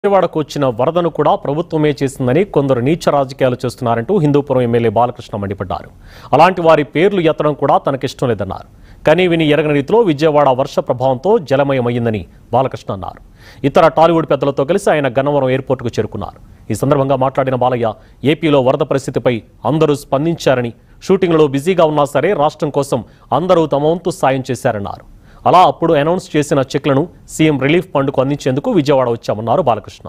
విజయవాడకు వచ్చిన వరదను కూడా ప్రభుత్వమే చేసిందని కొందరు నీచ రాజకీయాలు చేస్తున్నారంటూ హిందూపురం ఎమ్మెల్యే బాలకృష్ణ మండిపడ్డారు అలాంటి వారి పేర్లు ఎత్తడం కూడా తనకిష్టం లేదన్నారు కానీ విని ఎరగని రీతిలో విజయవాడ వర్ష ప్రభావంతో జలమయమైందని బాలకృష్ణ అన్నారు ఇతర టాలీవుడ్ పెద్దలతో కలిసి ఆయన గన్నవరం ఎయిర్పోర్టుకు చేరుకున్నారు ఈ సందర్భంగా మాట్లాడిన బాలయ్య ఏపీలో వరద పరిస్థితిపై అందరూ స్పందించారని షూటింగ్లో బిజీగా ఉన్నా సరే రాష్ట్రం కోసం అందరూ తమ వంతు సాయం చేశారన్నారు అలా అప్పుడు అనౌన్స్ చేసిన చెక్లను సీఎం రిలీఫ్ ఫండ్కు అందించేందుకు విజయవాడ వచ్చామన్నారు బాలకృష్ణ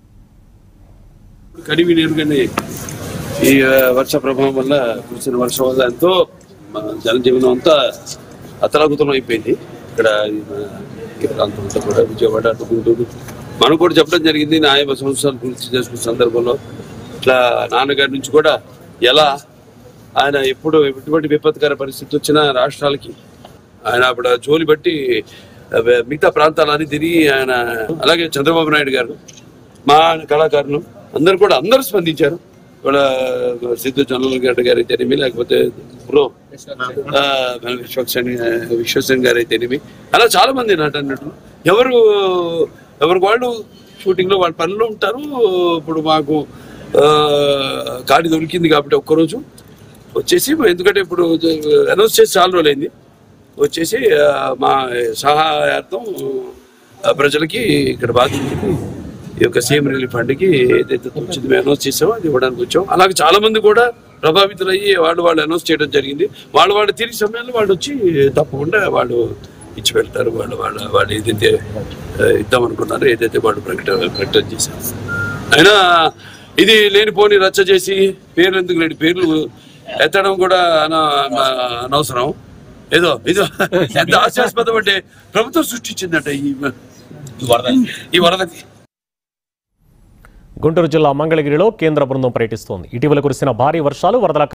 కడివి నీరుగానే ఈ ఆ, వర్ష ప్రభావం వల్ల కురిసిన వర్షం వల్ల ఎంతో మన జనజీవనం అంతా అతలాకుతలం అయిపోయింది ఇక్కడ ఈ మన ఈ ప్రాంతం అంతా కూడా విజయవాడ అటు గుంటూరు మనం కూడా చెప్పడం జరిగింది నా యాభై సంవత్సరాలు గురించి చేసుకున్న సందర్భంలో ఇట్లా నాన్నగారి నుంచి కూడా ఎలా ఆయన ఎప్పుడు ఎటువంటి విపత్కర పరిస్థితి వచ్చినా రాష్ట్రాలకి ఆయన అప్పుడు జోలి బట్టి ఆ, మిగతా ప్రాంతాలన్నీ తిరిగి ఆయన అలాగే చంద్రబాబు నాయుడు గారు మా కళాకారులు అందరు కూడా అందరూ స్పందించారు ఇక్కడ సిద్ధు జనరల్ గడ్డ గారు అయితేనేమి లేకపోతే ప్రో ఆ, మన విశ్వక్సేన్ విశ్వసేన్ గారు అయితేనేమి అలా చాలా మంది నటనట్లు ఎవరు ఎవరికి వాళ్ళు షూటింగ్ లో వాళ్ళ పనులు ఉంటారు ఇప్పుడు మాకు ఆ, ఖాళీ దొరికింది కాబట్టి ఒక్కరోజు వచ్చేసి ఎందుకంటే ఇప్పుడు అనౌన్స్ చేసి చాలా రోజులైంది వచ్చేసి ఆ, మా సహాయార్థం ఆ, ప్రజలకి ఇక్కడ బాధితులకి ఈ యొక్క సీఎం రిలీఫ్ ఫండ్కి ఏదైతే తోచింది మేము అనౌన్స్ చేసామో అది ఇవ్వడానికి వచ్చాం అలాగే చాలా మంది కూడా ప్రభావితులయ్యి వాళ్ళు వాళ్ళు అనౌన్స్ చేయడం జరిగింది వాళ్ళు వాళ్ళు తిరిగి సమయంలో వాళ్ళు వచ్చి తప్పకుండా వాళ్ళు ఇచ్చి వెళ్తారు వాళ్ళు వాళ్ళ వాళ్ళు ఏదైతే ఆ, ఇద్దాం అనుకున్నారో ఏదైతే వాళ్ళు ప్రకటన ప్రకటన చేశారు అయినా ఇది లేనిపోని రచ్చ చేసి పేర్లు ఎందుకు లేని పేర్లు ఎత్తడం కూడా అన- అనవసరం ఏదో ఇదో ఎంత హాస్యాస్పదం అంటే ప్రభుత్వం సృష్టించిందట ఈ ఈ వరద ఈ వరదకి గుంటూరు జిల్లా మంగళగిరిలో కేంద్ర బృందం పర్యటిస్తోంది ఇటీవల కురిసిన భారీ వర్షాలు వరదల